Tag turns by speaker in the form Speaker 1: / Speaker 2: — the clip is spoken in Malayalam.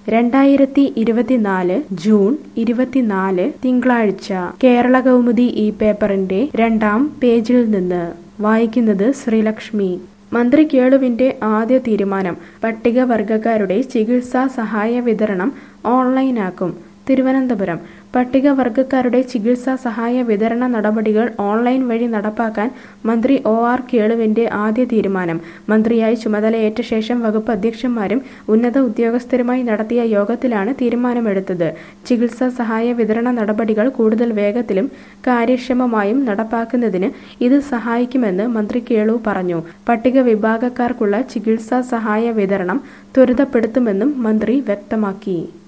Speaker 1: രണ്ടായിരത്തി ഇരുപത്തിനാല് ജൂൺ ഇരുപത്തിനാല് തിങ്കളാഴ്ച കേരള കൗമുദി ഈ പേപ്പറിന്റെ രണ്ടാം പേജിൽ നിന്ന് വായിക്കുന്നത് ശ്രീലക്ഷ്മി മന്ത്രി കേളുവിന്റെ ആദ്യ തീരുമാനം പട്ടികവർഗക്കാരുടെ ചികിത്സാ സഹായ വിതരണം ഓൺലൈനാക്കും തിരുവനന്തപുരം പട്ടികവർഗക്കാരുടെ ചികിത്സാ സഹായ വിതരണ നടപടികൾ ഓൺലൈൻ വഴി നടപ്പാക്കാൻ മന്ത്രി ഒ ആർ കേളുവിന്റെ ആദ്യ തീരുമാനം മന്ത്രിയായി ചുമതലയേറ്റ ശേഷം വകുപ്പ് അധ്യക്ഷന്മാരും ഉന്നത ഉദ്യോഗസ്ഥരുമായി നടത്തിയ യോഗത്തിലാണ് തീരുമാനമെടുത്തത് ചികിത്സാ സഹായ വിതരണ നടപടികൾ കൂടുതൽ വേഗത്തിലും കാര്യക്ഷമമായും നടപ്പാക്കുന്നതിന് ഇത് സഹായിക്കുമെന്ന് മന്ത്രി കേളു പറഞ്ഞു പട്ടിക വിഭാഗക്കാർക്കുള്ള ചികിത്സാ സഹായ വിതരണം ത്വരിതപ്പെടുത്തുമെന്നും മന്ത്രി വ്യക്തമാക്കി